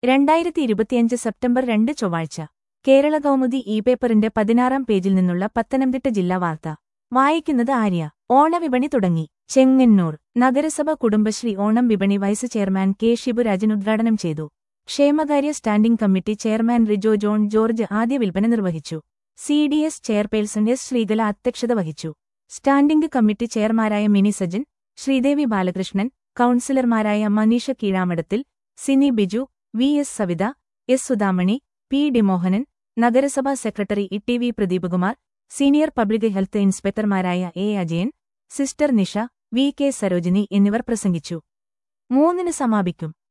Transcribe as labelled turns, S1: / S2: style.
S1: രണ്ടായിരത്തി ഇരുപത്തിയഞ്ച് സെപ്റ്റംബർ രണ്ട് ചൊവ്വാഴ്ച കേരള കൗമുദി ഇ പേപ്പറിന്റെ പതിനാറാം പേജിൽ നിന്നുള്ള പത്തനംതിട്ട ജില്ലാ വാർത്ത വായിക്കുന്നത് ആര്യ ഓണവിപണി തുടങ്ങി ചെങ്ങന്നൂർ നഗരസഭ കുടുംബശ്രീ ഓണം വിപണി വൈസ് ചെയർമാൻ കെ ഷിബുരാജൻ ഉദ്ഘാടനം ചെയ്തു ക്ഷേമകാര്യ standing committee chairman Rijo John George ആദ്യ വിൽപ്പന നിർവഹിച്ചു C D S chairperson S Sreekala അധ്യക്ഷത വഹിച്ചു സ്റ്റാൻഡിംഗ് കമ്മിറ്റി ചെയർമാരായ മിനി സജൻ ശ്രീദേവി ബാലകൃഷ്ണൻ കൌൺസിലർമാരായ Maneesha Keezhamadathil Sini Biju V S Savitha S Sudhamani P D Mohanan നഗരസഭാ secretary E T V Pradeepkumar senior public health ഇൻസ്പെക്ടർമാരായ A Ajayan sister Nisha V K Sarojini എന്നിവർ പ്രസംഗിച്ചു മൂന്നിന് സമാപിക്കും